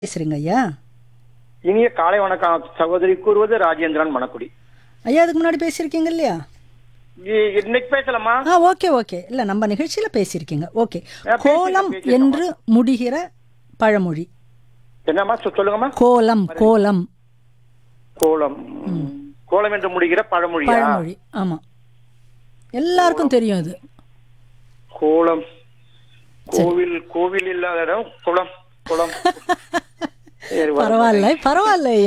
பேசுறீங்க ஐயா இனிய காலை வணக்கம் சகோதரி கூறுவது ராஜேந்திரன் மணக்குடி ஐயா அதுக்கு முன்னாடி பேசியிருக்கீங்க இல்லையா இ- இன்னைக்கு பேசலாமா ஆ ஓகே ஓகே இல்லை நம்ம நிகழ்ச்சியில் பேசியிருக்கீங்க ஓகே பேசிட்டேன், கோலம் பேசிட்டேன். என்று முடிகிற பழமொழி என்னம்மா சொ- சொல்லுங்கம்மா கோலம் கோலம் கோலம் கோலம் என்று முடிகிற பழமொழியா பழமொழி ஆமாம் எல்லாருக்கும் தெரியும் இது கோலம் கோவில் கோவில் இல்லாத இடம் குளம் குளம் சரி, வா. பரவாயில்ல பரவாயில்ல ஐயா